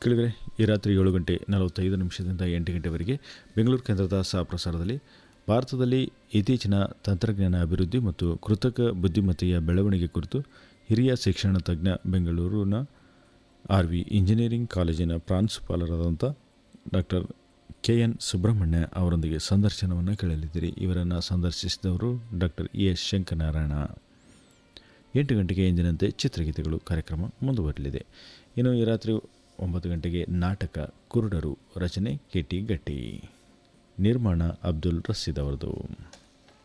ಕೇಳಿದರೆ ಈ ರಾತ್ರಿ ಏಳು ಗಂಟೆ ನಲವತ್ತೈದು ನಿಮಿಷದಿಂದ ಎಂಟು ಗಂಟೆವರೆಗೆ ಬೆಂಗಳೂರು ಕೇಂದ್ರದ ಸಹ ಪ್ರಸಾರದಲ್ಲಿ ಭಾರತದಲ್ಲಿ ಇತ್ತೀಚಿನ ತಂತ್ರಜ್ಞಾನ ಅಭಿವೃದ್ಧಿ ಮತ್ತು ಕೃತಕ ಬುದ್ಧಿಮತ್ತೆಯ ಬೆಳವಣಿಗೆ ಕುರಿತು ಹಿರಿಯ ಶಿಕ್ಷಣ ತಜ್ಞ ಬೆಂಗಳೂರಿನ ಆರ್ ವಿ ಇಂಜಿನಿಯರಿಂಗ್ ಕಾಲೇಜಿನ ಪ್ರಾಂಶುಪಾಲರಾದಂಥ ಡಾಕ್ಟರ್ ಕೆ ಎನ್ ಸುಬ್ರಹ್ಮಣ್ಯ ಅವರೊಂದಿಗೆ ಸಂದರ್ಶನವನ್ನು ಕೇಳಲಿದ್ದೀರಿ ಇವರನ್ನು ಸಂದರ್ಶಿಸಿದವರು ಡಾಕ್ಟರ್ ಎ ಎಸ್ ಶಂಕರನಾರಾಯಣ ಎಂಟು ಗಂಟೆಗೆ ಎಂದಿನಂತೆ ಚಿತ್ರಗೀತೆಗಳು ಕಾರ್ಯಕ್ರಮ ಮುಂದುವರಲಿದೆ ಇನ್ನು ಈ ರಾತ್ರಿ ಒಂಬತ್ತು ಗಂಟೆಗೆ ನಾಟಕ ಕುರುಡರು ರಚನೆ ಕೆ ಟಿ ಗಟ್ಟಿ ನಿರ್ಮಾಣ ಅಬ್ದುಲ್ ರಶೀದ್ ಅವರದು